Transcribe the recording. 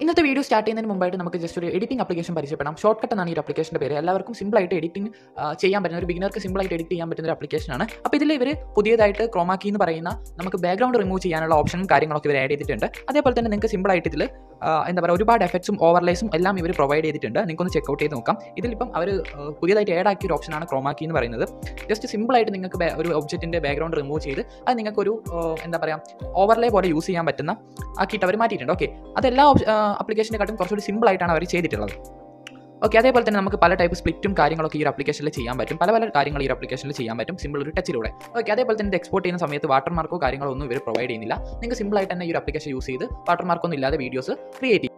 ഇന്നത്തെ video start ചെയ്യുന്നതിന് മുമ്പായിട്ട് നമുക്ക് ജസ്റ്റ് ഒരു എഡിറ്റിംഗ് ആപ്ലിക്കേഷൻ പരിചയപ്പെടാം ഷോർട്ട് കട്ട് എന്നാണ് ഈ ഒരു ആപ്ലിക്കേഷൻ്റെ പേര് എല്ലാവർക്കും സിമ്പിളായിട്ട് എഡിറ്റിംഗ് ചെയ്യാൻ പറ്റുന്ന ഒരു ബിഗിനർക്ക് സിമ്പിളായിട്ട് എഡിറ്റ് ചെയ്യാൻ പറ്റുന്ന ഒരു ആപ്ലിക്കേഷനാണ് അപ്പോൾ ഇതിൽ ഇവർ പുതിയതായിട്ട് ക്രോമാക്കി എന്ന് പറയുന്ന നമുക്ക് ബാക്ക്ഗ്രൗണ്ട് റിമൂവ് ചെയ്യാനുള്ള ഓപ്ഷനും കാര്യങ്ങളൊക്കെ ഇവർ ആഡ് ചെയ്തിട്ടുണ്ട് അതേപോലെ തന്നെ നിങ്ങൾക്ക് സിമ്പിളായിട്ട് ഇതിൽ എന്താ പറയുക ഒരുപാട് എഫക്ട്സും ഓവർലേസും എല്ലാം ഇവർ പ്രൊവൈഡ് ചെയ്തിട്ടുണ്ട് നിങ്ങൾക്കൊന്ന് ചെക്കൗട്ട് ചെയ്ത് നോക്കാം ഇതിലിപ്പം അവർ പുതിയതായിട്ട് ആഡ് ആക്കിയ ഒരു ഓപ്ഷനാണ് ക്രോമാക്കി എന്ന് പറയുന്നത് ജസ്റ്റ് സിമ്പിളായിട്ട് നിങ്ങൾക്ക് ബേ- ഒരു ഒബ്ജക്റ്റിൻ്റെ ബാക്ക്ഗ്രൗണ്ട് റിമൂവ് ചെയ്ത് അത് നിങ്ങൾക്കൊരു എന്താ പറയുക ഓവർലേ പോലെ യൂസ് ചെയ്യാൻ പറ്റുന്ന ആക്കിയിട്ട് അവർ മാറ്റിയിട്ടുണ്ട് ഓക്കെ അതെല്ലാ ആപ്ലിക്കേഷനെക്കാട്ടും കുറച്ചുകൂടി സിമ്പിൾ ആയിട്ടാണ് അവർ ചെയ്തിട്ടുള്ളത് ഓക്കെ അതേപോലെ തന്നെ നമുക്ക് പല ടൈപ്പ് സ്പ്ലിറ്റും കാര്യങ്ങളൊക്കെ ഈ ഒരു ആപ്ലിക്കേഷനിൽ ചെയ്യാൻ പറ്റും പല പല കാര്യങ്ങൾ ഈ ഒരു ആപ്ലിക്കേഷനിൽ ചെയ്യാൻ പറ്റും സിമ്പിൾ ഒരു ടച്ചിലൂടെ ഓക്കെ അതേപോലെ തന്നെ എക്സ്പോർട്ട് ചെയ്യുന്ന സമയത്ത് വാട്ടർമാർക്കോ കാര്യങ്ങളോ ഒന്നും ഇവർ പ്രൊവൈഡ് ചെയ്യുന്നില്ല നിങ്ങൾക്ക് സിമ്പിൾ ആയിട്ട് തന്നെ ഈ ഒരു ആപ്ലിക്കേഷൻ യൂസ് ചെയ്ത് വാട്ടർമാർക്കൊന്നും ഇല്ലാതെ വീഡിയോസ് ക്രിയേറ്റ് ചെയ്യും